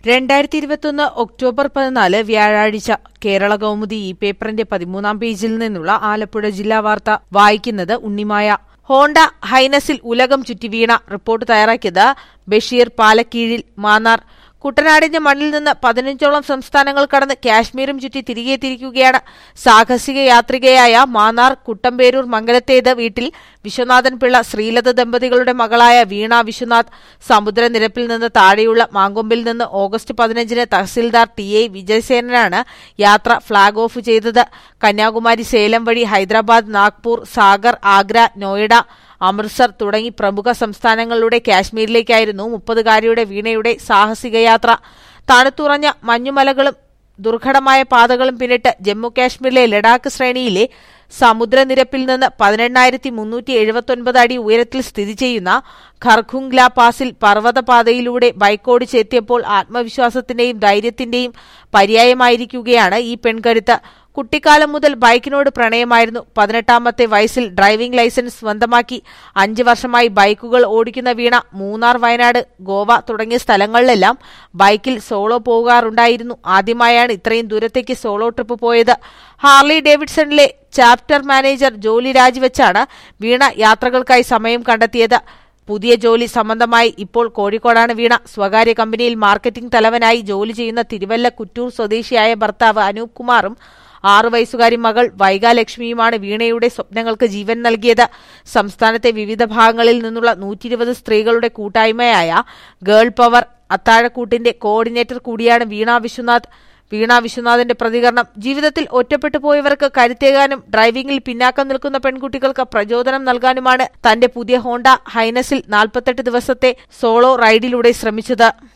രണ്ടായിരത്തി ഇരുപത്തൊന്ന് ഒക്ടോബർ പതിനാല് വ്യാഴാഴ്ച കേരള കൗമുദി ഈ പേപ്പറിന്റെ പതിമൂന്നാം പേജിൽ നിന്നുള്ള ആലപ്പുഴ ജില്ലാ വാർത്ത വായിക്കുന്നത് ഉണ്ണിമായ ഹോണ്ട ഹൈനസിൽ ഉലകം ചുറ്റി വീണ റിപ്പോർട്ട് തയ്യാറാക്കിയത് ബഷീർ പാലക്കീഴിൽ മാന്നാർ കുട്ടനാടിന്റെ മണ്ണിൽ നിന്ന് പതിനഞ്ചോളം സംസ്ഥാനങ്ങൾ കടന്ന് കാശ്മീരും ചുറ്റി തിരികെ എത്തിയിരിക്കുകയാണ് സാഹസിക യാത്രികയായ മാന്നാർ കുട്ടമ്പേരൂർ മംഗലത്തേത് വീട്ടിൽ വിശ്വനാഥൻ പിള്ള ശ്രീലത ദമ്പതികളുടെ മകളായ വീണ വിശ്വനാഥ് സമുദ്രനിരപ്പിൽ നിന്ന് താഴെയുള്ള മാങ്കൊമ്പിൽ നിന്ന് ഓഗസ്റ്റ് പതിനഞ്ചിന് തഹസിൽദാർ ടി എ വിജയസേനനാണ് യാത്ര ഫ്ളാഗ് ഓഫ് ചെയ്തത് കന്യാകുമാരി സേലം വഴി ഹൈദരാബാദ് നാഗ്പൂർ സാഗർ ആഗ്ര നോയിഡ അമൃത്സർ തുടങ്ങി പ്രമുഖ സംസ്ഥാനങ്ങളുടെ കാശ്മീരിലേക്കായിരുന്നു മുപ്പതുകാരിയുടെ വീണയുടെ സാഹസിക യാത്ര തണുത്തുറഞ്ഞ മഞ്ഞുമലകളും ദുർഘടമായ പാതകളും പിന്നിട്ട് ജമ്മു കാശ്മീരിലെ ലഡാക്ക് ശ്രേണിയിലെ സമുദ്രനിരപ്പിൽ നിന്ന് പതിനെണ്ണായിരത്തി മുന്നൂറ്റി എഴുപത്തൊൻപത് അടി ഉയരത്തിൽ സ്ഥിതി ചെയ്യുന്ന ഖർഖുങ്ല പാസിൽ പർവ്വതപാതയിലൂടെ ബൈക്കോടിച്ചെത്തിയപ്പോൾ ആത്മവിശ്വാസത്തിന്റെയും ധൈര്യത്തിന്റെയും പര്യായമായിരിക്കുകയാണ് ഈ പെൺകരുത്ത് കുട്ടിക്കാലം മുതൽ ബൈക്കിനോട് പ്രണയമായിരുന്നു പതിനെട്ടാമത്തെ വയസ്സിൽ ഡ്രൈവിംഗ് ലൈസൻസ് സ്വന്തമാക്കി അഞ്ച് വർഷമായി ബൈക്കുകൾ ഓടിക്കുന്ന വീണ മൂന്നാർ വയനാട് ഗോവ തുടങ്ങിയ സ്ഥലങ്ങളിലെല്ലാം ബൈക്കിൽ സോളോ പോകാറുണ്ടായിരുന്നു ആദ്യമായാണ് ഇത്രയും ദൂരത്തേക്ക് സോളോ ട്രിപ്പ് പോയത് ഹാർലി ഡേവിഡ്സണിലെ ചാപ്റ്റർ മാനേജർ ജോലി രാജിവെച്ചാണ് വീണ യാത്രകൾക്കായി സമയം കണ്ടെത്തിയത് പുതിയ ജോലി സംബന്ധമായി ഇപ്പോൾ കോഴിക്കോടാണ് വീണ സ്വകാര്യ കമ്പനിയിൽ മാർക്കറ്റിംഗ് തലവനായി ജോലി ചെയ്യുന്ന തിരുവല്ല കുറ്റൂർ സ്വദേശിയായ ഭർത്താവ് അനൂപ് കുമാറും ആറു വയസ്സുകാരി മകൾ വൈകാലക്ഷ്മിയുമാണ് വീണയുടെ സ്വപ്നങ്ങൾക്ക് ജീവൻ നൽകിയത് സംസ്ഥാനത്തെ വിവിധ ഭാഗങ്ങളിൽ നിന്നുള്ള നൂറ്റിയിരുപത് സ്ത്രീകളുടെ കൂട്ടായ്മയായ ഗേൾ പവർ അത്താഴക്കൂട്ടിന്റെ കോർഡിനേറ്റർ കൂടിയാണ് വീണ വിശ്വനാഥ് വീണ വിശ്വനാഥിന്റെ പ്രതികരണം ജീവിതത്തിൽ ഒറ്റപ്പെട്ടു പോയവർക്ക് കരുത്തേകാനും ഡ്രൈവിംഗിൽ പിന്നാക്കം നിൽക്കുന്ന പെൺകുട്ടികൾക്ക് പ്രചോദനം നൽകാനുമാണ് തന്റെ പുതിയ ഹോണ്ട ഹൈനസിൽ നാൽപ്പത്തെട്ട് ദിവസത്തെ സോളോ റൈഡിലൂടെ ശ്രമിച്ചത്